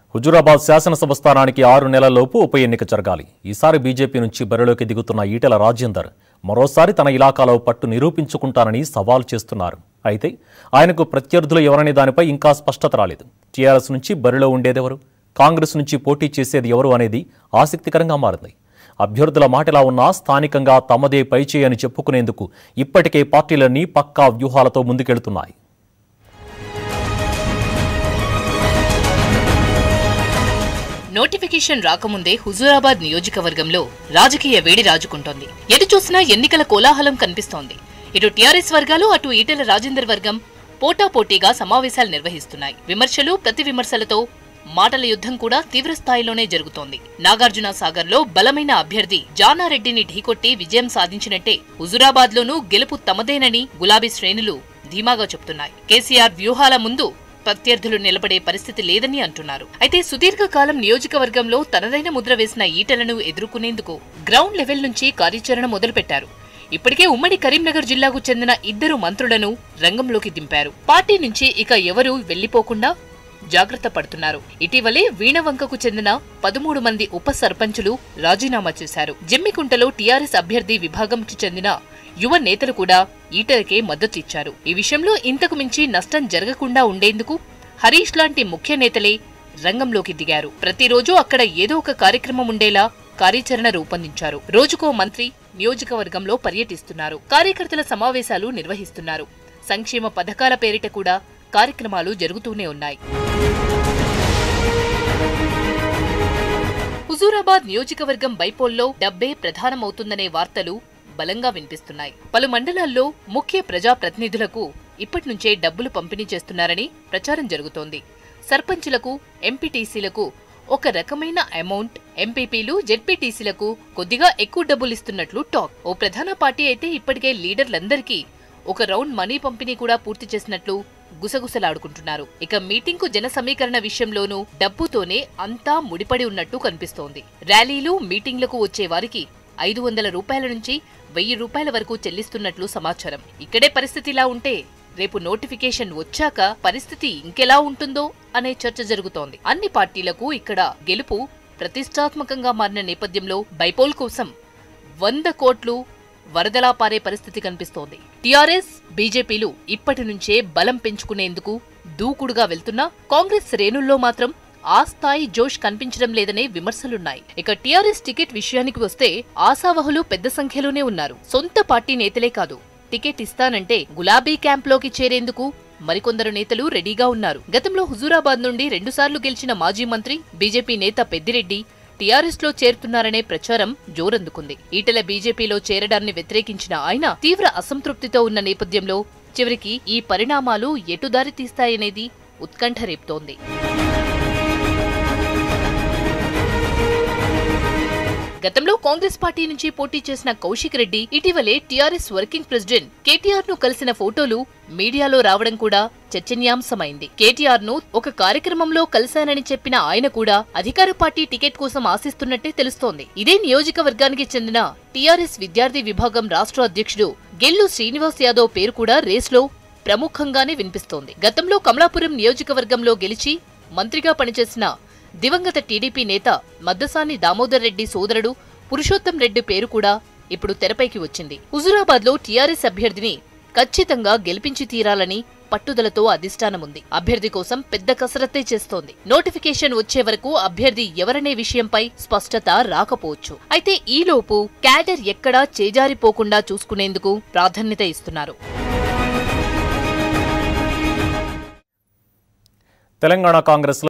హుజూరాబాద్ శాసనసభ స్థానానికి ఆరు నెలల్లోపు ఉప ఎన్నిక జరగాలి ఈసారి బీజేపీ నుంచి బరిలోకి దిగుతున్న ఈటెల రాజేందర్ మరోసారి తన ఇలాకాలో పట్టు నిరూపించుకుంటానని సవాల్ చేస్తున్నారు అయితే ఆయనకు ప్రత్యర్థులు ఎవరనే దానిపై ఇంకా స్పష్టత రాలేదు టీఆర్ఎస్ నుంచి బరిలో ఉండేదెవరు కాంగ్రెస్ నుంచి పోటీ చేసేది ఎవరు అనేది ఆసక్తికరంగా మారింది అభ్యర్థుల మాటలా ఉన్నా స్థానికంగా తమదే పైచేయి అని చెప్పుకునేందుకు ఇప్పటికే పార్టీలన్నీ పక్కా వ్యూహాలతో ముందుకెళ్తున్నాయి నోటిఫికేషన్ రాకముందే హుజూరాబాద్ నియోజకవర్గంలో రాజకీయ వేడి రాజుకుంటోంది ఎటు చూసినా ఎన్నికల కోలాహలం కనిపిస్తోంది ఇటు టీఆర్ఎస్ వర్గాలు అటు ఈటెల రాజేందర్ వర్గం పోటాపోటీగా సమావేశాలు నిర్వహిస్తున్నాయి విమర్శలు ప్రతి విమర్శలతో మాటల యుద్ధం కూడా తీవ్ర స్థాయిలోనే జరుగుతోంది నాగార్జున సాగర్లో బలమైన అభ్యర్థి జానారెడ్డిని ఢీకొట్టి విజయం సాధించినట్టే హుజూరాబాద్లోనూ గెలుపు తమదేనని గులాబీ శ్రేణులు ధీమాగా చెప్తున్నాయి కేసీఆర్ వ్యూహాల ముందు ప్రత్యర్థులు నిలబడే పరిస్థితి లేదని అంటున్నారు అయితే సుదీర్ఘకాలం నియోజకవర్గంలో తనదైన ముద్ర వేసిన ఈటలను ఎదుర్కొనేందుకు గ్రౌండ్ లెవెల్ నుంచి కార్యాచరణ మొదలుపెట్టారు ఇప్పటికే ఉమ్మడి కరీంనగర్ జిల్లాకు చెందిన ఇద్దరు మంత్రులను రంగంలోకి దింపారు పార్టీ నుంచి ఇక ఎవరూ వెళ్లిపోకుండా జాగ్రత్త పడుతున్నారు ఇటీవలే వీణవంకకు చెందిన పదమూడు మంది ఉప సర్పంచులు రాజీనామా చేశారు జమ్మికుంటలో టీఆర్ఎస్ అభ్యర్థి విభాగంకి చెందిన యువ నేతలు కూడా ఈటలకే మద్దతు ఇచ్చారు ఈ విషయంలో ఇంతకు మించి నష్టం జరగకుండా ఉండేందుకు హరీష్ లాంటి ముఖ్య నేతలే రంగంలోకి దిగారు ప్రతిరోజు అక్కడ ఏదో ఒక కార్యక్రమం ఉండేలా కార్యాచరణ రూపొందించారు రోజుకో మంత్రి నియోజకవర్గంలో పర్యటిస్తున్నారు కార్యకర్తల సమావేశాలు నిర్వహిస్తున్నారు సంక్షేమ పథకాల పేరిట కూడా కార్యక్రమాలు జరుగుతూనే ఉన్నాయి హుజూరాబాద్ నియోజకవర్గం బైపోల్లో డబ్బే ప్రధానమవుతుందనే వార్తలు బలంగా వినిపిస్తున్నాయి పలు మండలాల్లో ముఖ్య ప్రజా ప్రతినిధులకు ఇప్పటి నుంచే డబ్బులు పంపిణీ చేస్తున్నారని ప్రచారం జరుగుతోంది సర్పంచులకు ఎంపీటీసీలకు ఒక రకమైన అమౌంట్ ఎంపీపీలు జెడ్పీటీసీలకు కొద్దిగా ఎక్కువ డబ్బులు ఇస్తున్నట్లు టాక్ ఓ ప్రధాన పార్టీ అయితే ఇప్పటికే లీడర్లందరికీ ఒక రౌండ్ మనీ పంపిణీ కూడా పూర్తి చేసినట్లు గుసగుసలాడుకుంటున్నారు ఇక మీటింగ్ కు జన సమీకరణ విషయంలోనూ డబ్బుతోనే అంతా ముడిపడి ఉన్నట్టు కనిపిస్తోంది ర్యాలీలు మీటింగ్లకు వచ్చే వారికి ఐదు వందల రూపాయల నుంచి వెయ్యి రూపాయల వరకు చెల్లిస్తున్నట్లు సమాచారం ఇక్కడే పరిస్థితి ఇలా ఉంటే రేపు నోటిఫికేషన్ వచ్చాక పరిస్థితి ఇంకెలా ఉంటుందో అనే చర్చ జరుగుతోంది అన్ని పార్టీలకు ఇక్కడ గెలుపు ప్రతిష్టాత్మకంగా మారిన నేపథ్యంలో బైపోల్ కోసం వంద కోట్లు వరదలా పారే పరిస్థితి కనిపిస్తోంది టీఆర్ఎస్ బీజేపీలు ఇప్పటి నుంచే బలం పెంచుకునేందుకు దూకుడుగా వెళ్తున్నా కాంగ్రెస్ శ్రేణుల్లో మాత్రం ఆ స్థాయి జోష్ కనిపించడం లేదనే విమర్శలున్నాయి ఇక టీఆర్ఎస్ టికెట్ విషయానికి వస్తే ఆశావహులు పెద్ద సంఖ్యలోనే ఉన్నారు సొంత పార్టీ నేతలే కాదు టికెట్ ఇస్తానంటే గులాబీ క్యాంప్లోకి చేరేందుకు మరికొందరు నేతలు రెడీగా ఉన్నారు గతంలో హుజూరాబాద్ నుండి రెండుసార్లు గెలిచిన మాజీ మంత్రి బీజేపీ నేత పెద్దిరెడ్డి టీఆర్ఎస్ లో చేరుతున్నారనే ప్రచారం జోరందుకుంది ఈటెల బీజేపీలో చేరడాన్ని వ్యతిరేకించిన ఆయన తీవ్ర అసంతృప్తితో ఉన్న నేపథ్యంలో చివరికి ఈ పరిణామాలు ఎటు దారి తీస్తాయనేది ఉత్కంఠ రేపుతోంది గతంలో కాంగ్రెస్ పార్టీ నుంచి పోటీ చేసిన కౌశిక్ రెడ్డి ఇటీవలే టీఆర్ఎస్ వర్కింగ్ ప్రెసిడెంట్ కేటీఆర్ ను కలిసిన ఫోటోలు మీడియాలో రావడం కూడా చర్చనీయాంశమైంది కేటీఆర్ ను ఒక కార్యక్రమంలో కలిశానని చెప్పిన ఆయన కూడా అధికార పార్టీ టికెట్ కోసం ఆశిస్తున్నట్టే తెలుస్తోంది ఇదే నియోజకవర్గానికి చెందిన టీఆర్ఎస్ విద్యార్థి విభాగం రాష్ట్ర అధ్యక్షుడు గెల్లు శ్రీనివాస్ యాదవ్ పేరు కూడా రేస్లో ప్రముఖంగానే వినిపిస్తోంది గతంలో కమలాపురం నియోజకవర్గంలో గెలిచి మంత్రిగా పనిచేసిన దివంగత టీడీపీ నేత మద్దసాని దామోదర్ రెడ్డి సోదరుడు పురుషోత్తం రెడ్డి పేరు కూడా ఇప్పుడు తెరపైకి వచ్చింది హుజురాబాద్ లో టీఆర్ఎస్ అభ్యర్థిని ఖచ్చితంగా గెలిపించి తీరాలని పట్టుదలతో అధిష్టానముంది అభ్యర్థి కోసం పెద్ద కసరత్తే చేస్తోంది నోటిఫికేషన్ వచ్చే వరకు అభ్యర్థి ఎవరనే విషయంపై స్పష్టత రాకపోవచ్చు అయితే ఈలోపు క్యాడర్ ఎక్కడా చేజారిపోకుండా చూసుకునేందుకు ప్రాధాన్యత ఇస్తున్నారు తెలంగాణ కాంగ్రెస్